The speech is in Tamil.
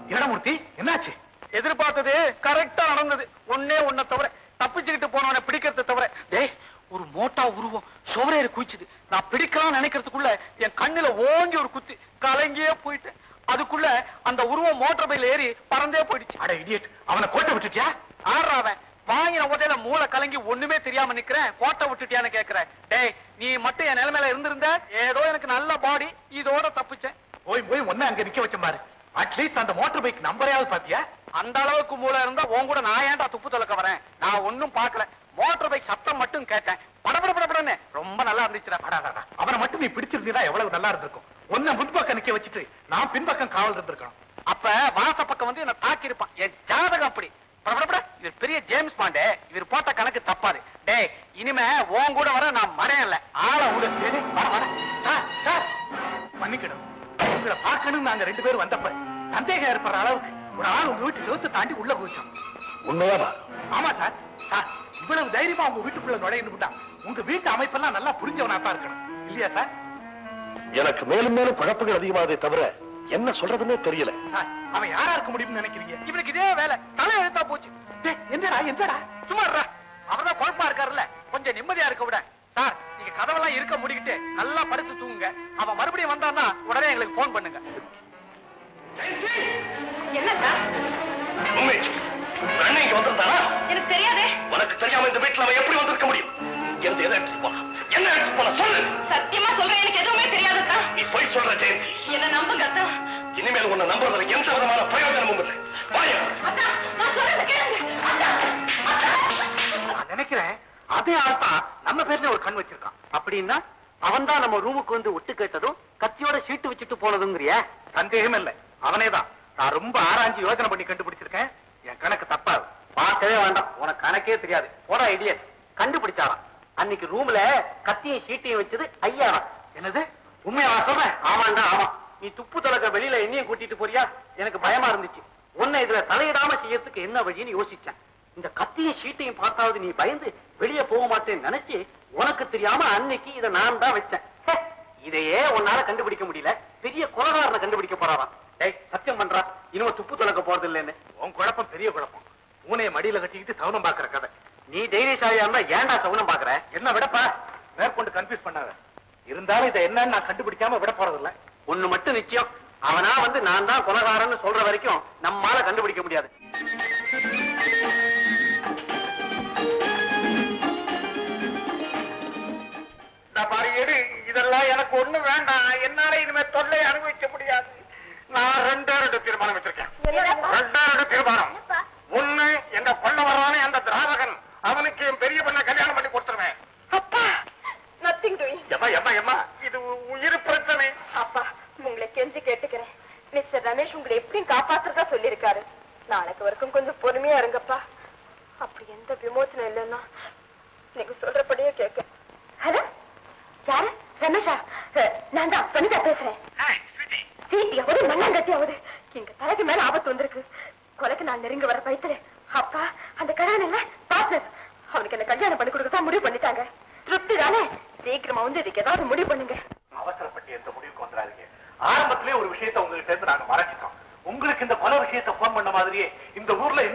இடமூர்த்தி என்னாச்சு எதிர்பார்த்தது கரெக்டா நடந்தது ஒன்னே ஒன்ன தவிர தப்பிச்சுக்கிட்டு போனவனை பிடிக்கிறத தவிர டேய் ஒரு மோட்டா உருவம் சுவரேறி குதிச்சுது நான் பிடிக்கலாம் நினைக்கிறதுக்குள்ள என் கண்ணுல ஓங்கி ஒரு குத்தி கலங்கியே போயிட்டேன் அதுக்குள்ள அந்த உருவம் மோட்டார் பையில ஏறி பறந்தே போயிடுச்சு அட இடியட் அவனை கோட்டை விட்டுட்டியா ஆடுறாவன் வாங்கின உதையில மூளை கலங்கி ஒண்ணுமே தெரியாம நிக்கிறேன் கோட்டை விட்டுட்டியான்னு கேக்குறேன் டேய் நீ மட்டும் என் நிலைமையில இருந்திருந்த ஏதோ எனக்கு நல்ல பாடி இதோட தப்பிச்சேன் போய் போய் ஒண்ணு அங்க நிக்க வச்ச பாரு அட்லீஸ்ட் அந்த மோட்டார் பைக் நம்பரையாவது பாத்தியா அந்த அளவுக்கு மூளை இருந்தா உன் கூட நான் ஏன்டா துப்பு துலக்க வரேன் நான் ஒண்ணும் பார்க்கல மோட்டார் பைக் சத்தம் மட்டும் கேட்டேன் படபட படபடன்னு ரொம்ப நல்லா இருந்துச்சுடா அடாடாடா, அவனை மட்டும் நீ பிடிச்சிருந்தீனா எவ்வளவு நல்லா இருந்திருக்கும் ஒன்ன முன்பக்கம் நிக்க வச்சுட்டு நான் பின்பக்கம் காவல் இருந்திருக்கணும் அப்ப வாச பக்கம் வந்து என்ன தாக்கி இருப்பான் என் ஜாதகம் அப்படி படபடபட இவர் பெரிய ஜேம்ஸ் பாண்டே இவர் போட்ட கணக்கு தப்பாது டேய் இனிமே உன் கூட வர நான் மறையல ஆள விடு டேய், டேய், வர வர சார், சார், மன்னிக்கணும் உங்களை பார்க்கணும் நாங்க ரெண்டு பேரும் வந்தப்ப சந்தேகம் ஏற்படுற அளவுக்கு ஒரு ஆள் உங்க வீட்டு செவுத்து தாண்டி உள்ள போச்சோம் உண்மையாவா ஆமா சார் சார் இவ்வளவு தைரியமா உங்க வீட்டுக்குள்ள நுழையணும்டா உங்க வீட்டு அமைப்பெல்லாம் நல்லா புரிஞ்சவனா தான் இருக்கணும் இல்லையா சார் எனக்கு மேலும் மேலும் குழப்பங்கள் அதிகமாகவே தவிர என்ன சொல்றதுன்னே தெரியல சார், அவன் யாரா இருக்க முடியும்னு நினைக்கிறீங்க இவனுக்கு இதே வேலை தலை எழுத்தா போச்சு டேய், என்னடா என்னடா சும்மா இருடா. அவர்தான் குழப்பமா இருக்காருல்ல கொஞ்சம் நிம்மதியா இருக்க விட சார் நீங்க கதவெல்லாம் இருக்க முடிக்கிட்டு நல்லா படுத்து தூங்குங்க அவன் மறுபடியும் வந்தான்னா உடனே எங்களுக்கு போன் பண்ணுங்க என்னக்கா உண்மை அண்ணன் இங்க வந்திருந்தானா எனக்கு தெரியாதே உனக்கு தெரியாம இந்த வீட்டுல அவன் எப்படி வந்திருக்க முடியும் எந்த எதை எடுத்துட்டு போனா என்ன எடுத்துட்டு போனா சொல்லு சத்தியமா சொல்றேன் எனக்கு எதுவுமே தெரியாதுக்கா நீ போய் சொல்ற ஜெயந்தி என்ன நம்புங்க அத்தா இனிமேல் உன்னை நம்புறதுல எந்த விதமான பிரயோஜனமும் இல்லை வாயா அத்தா நான் சொல்றத கேளுங்க அத்தா நான் நினைக்கிறேன் அதே ஆள் தான் நம்ம பேர்ல ஒரு கண் வச்சிருக்கான் அப்படின்னா அவன் தான் நம்ம ரூமுக்கு வந்து ஒட்டு கேட்டதும் கத்தியோட சீட்டு வச்சுட்டு போனதுங்கிறிய சந்தேகம் இல்ல அவனே தான் நான் ரொம்ப ஆராய்ஞ்சு யோசனை பண்ணி கண்டுபிடிச்சிருக்கேன் என் கணக்கு தப்பாது பார்க்கவே வேண்டாம் உனக்கு கணக்கே தெரியாது போடா ஐடியட் கண்டுபிடிச்சாராம் அன்னைக்கு ரூம்ல கத்தியும் சீட்டையும் வச்சது ஐயாவா என்னது உண்மையா நான் சொல்றேன் ஆமாண்டா ஆமா நீ துப்பு தொலைக்க வெளியில என்னையும் கூட்டிட்டு போறியா எனக்கு பயமா இருந்துச்சு உன்னை இதுல தலையிடாம செய்யறதுக்கு என்ன வழின்னு யோசிச்சேன் இந்த கத்தியும் சீட்டையும் பார்த்தாவது நீ பயந்து வெளியே போக மாட்டேன்னு நினைச்சு உனக்கு தெரியாம அன்னைக்கு இதை நான் தான் வச்சேன் ஹே, இதையே உன்னால கண்டுபிடிக்க முடியல பெரிய கொலகாரனை கண்டுபிடிக்க போறாராம் டேய் சத்தியம் பண்றா இனிமே துப்பு தொலைக்க போறது இல்லைன்னு உன் குழப்பம் பெரிய குழப்பம் பூனையை மடியில கட்டிக்கிட்டு சவுனம் பாக்குற கதை நீ தைரியசாலியா இருந்தா ஏன்டா சகுனம் பாக்குற என்ன விடப்பா மேற்கொண்டு கன்ஃபியூஸ் பண்ணாத இருந்தாலும் இதை என்னன்னு நான் கண்டுபிடிக்காம விட போறது இல்ல ஒண்ணு மட்டும் நிச்சயம் அவனா வந்து நான் தான் கொலகாரன்னு சொல்ற வரைக்கும் நம்மால கண்டுபிடிக்க முடியாது நான் பாரு எடு இதெல்லாம் எனக்கு ஒண்ணு வேண்டாம் என்னால இனிமே தொல்லை அனுபவிக்க முடியாது நான் ரெண்டே ரெண்டு தீர்மானம் வச்சிருக்கேன் ரெண்டே ரெண்டு தீர்மானம் ஒண்ணு என்ன கொள்ள வர்றானே அந்த திராவகன் அவனுக்கு என் பெரிய பண்ண கல்யாணம் பண்ணி கொடுத்துருவேன் அப்பா நத்திங் டூயிங் எம்மா எம்மா எம்மா இது உயிர் பிரச்சனை அப்பா உங்களை கெஞ்சி கேட்டுக்கிறேன் மிஸ்டர் ரமேஷ் உங்களை எப்படியும் காப்பாத்துறதா சொல்லியிருக்காரு நாளைக்கு வரைக்கும் கொஞ்சம் பொறுமையா இருங்கப்பா அப்படி எந்த விமோசனம் இல்லைன்னா நீங்க சொல்றபடியே கேட்க ஹலோ யாரு ரமேஷா அஹ், நான் தான் வனிதா பேசுறேன் சீட்டியாவது மண்ணாங்கட்டியாவது எங்க தலைக்கு மேல ஆபத்து வந்திருக்கு கொலைக்கு நான் நெருங்க வர பயத்துல அப்பா அந்த கழகன் இல்ல பார்ட்னர் அவனுக்கு என்ன கல்யாணம் பண்ணி கொடுக்க முடிவு பண்ணிட்டாங்க திருப்தி தானே சீக்கிரமா வந்து இதுக்கு ஏதாவது முடிவு பண்ணுங்க அவசரப்பட்டு எந்த முடிவுக்கு வந்துடாதீங்க ஆரம்பத்திலே ஒரு விஷயத்தை உங்ககிட்ட இருந்து நாங்க மறைச்சிட்டோம் உங்களுக்கு இந்த கொலை விஷயத்தை போன் பண்ண மாதிரியே இந்த ஊர்ல